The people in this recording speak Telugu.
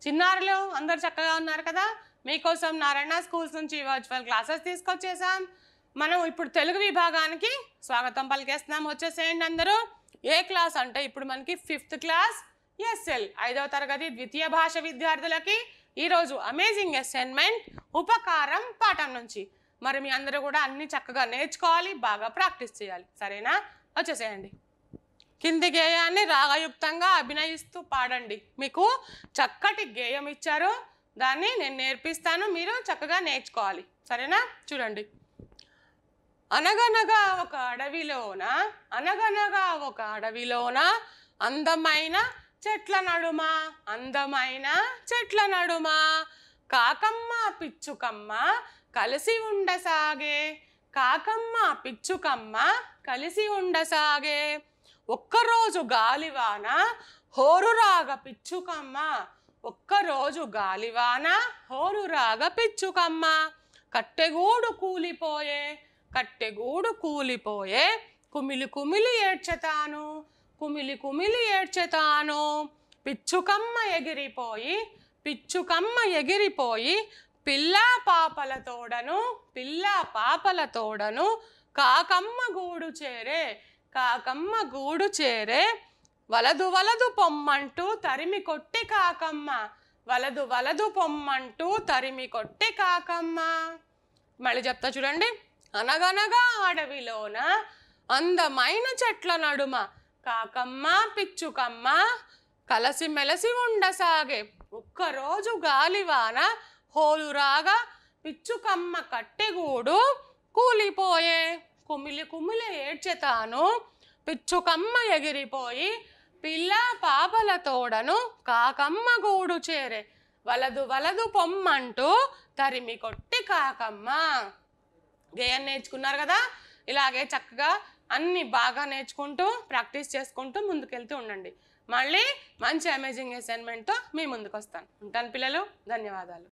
చిన్నారులు అందరు చక్కగా ఉన్నారు కదా మీకోసం నారాయణ స్కూల్స్ నుంచి వర్చువల్ క్లాసెస్ తీసుకొచ్చేసాం మనం ఇప్పుడు తెలుగు విభాగానికి స్వాగతం పలికేస్తున్నాం వచ్చేసేయండి అందరూ ఏ క్లాస్ అంటే ఇప్పుడు మనకి ఫిఫ్త్ క్లాస్ ఎస్ఎల్ ఐదవ తరగతి ద్వితీయ భాష విద్యార్థులకి ఈరోజు అమేజింగ్ అసైన్మెంట్ ఉపకారం పాఠం నుంచి మరి మీ అందరూ కూడా అన్ని చక్కగా నేర్చుకోవాలి బాగా ప్రాక్టీస్ చేయాలి సరేనా వచ్చేసేయండి కింది గేయాన్ని రాగయుక్తంగా అభినయిస్తూ పాడండి మీకు చక్కటి గేయం ఇచ్చారు దాన్ని నేను నేర్పిస్తాను మీరు చక్కగా నేర్చుకోవాలి సరేనా చూడండి అనగనగా ఒక అడవిలోన అనగనగా ఒక అడవిలోన అందమైన చెట్ల నడుమ అందమైన చెట్ల నడుమ కాకమ్మ పిచ్చుకమ్మ కలిసి ఉండసాగే కాకమ్మ పిచ్చుకమ్మ కలిసి ఉండసాగే ఒక్కరోజు గాలివాన హోరురాగ పిచ్చుకమ్మ ఒక్కరోజు గాలివాన హోరురాగ పిచ్చుకమ్మ కట్టెగూడు కూలిపోయే కట్టెగూడు కూలిపోయే కుమిలి కుమిలి ఏడ్చెతాను కుమిలి కుమిలి ఏడ్చెతాను పిచ్చుకమ్మ ఎగిరిపోయి పిచ్చుకమ్మ ఎగిరిపోయి పిల్ల పాపల తోడను పిల్ల పాపల తోడను కాకమ్మ గూడు చేరే కాకమ్మ గూడు చేరే వలదు వలదు పొమ్మంటూ తరిమి కొట్టి కాకమ్మ వలదు వలదు పొమ్మంటూ తరిమి కొట్టి కాకమ్మ మళ్ళీ చెప్తా చూడండి అనగనగా అడవిలోన అందమైన చెట్ల నడుమ కాకమ్మ పిచ్చుకమ్మ కలసి మెలసి ఉండసాగే ఒక్కరోజు గాలివాన హోలురాగా పిచ్చుకమ్మ కట్టెగూడు కూలిపోయే కుమిలి కుమిలి ఏడ్చెతాను పిచ్చుకమ్మ ఎగిరిపోయి పిల్ల పాపల తోడను కాకమ్మ గూడు చేరే వలదు వలదు పొమ్మంటూ తరిమి కొట్టి కాకమ్మ గేయం నేర్చుకున్నారు కదా ఇలాగే చక్కగా అన్ని బాగా నేర్చుకుంటూ ప్రాక్టీస్ చేసుకుంటూ ముందుకెళ్తూ ఉండండి మళ్ళీ మంచి అమేజింగ్ అసైన్మెంట్తో మీ ముందుకు వస్తాను ఉంటాను పిల్లలు ధన్యవాదాలు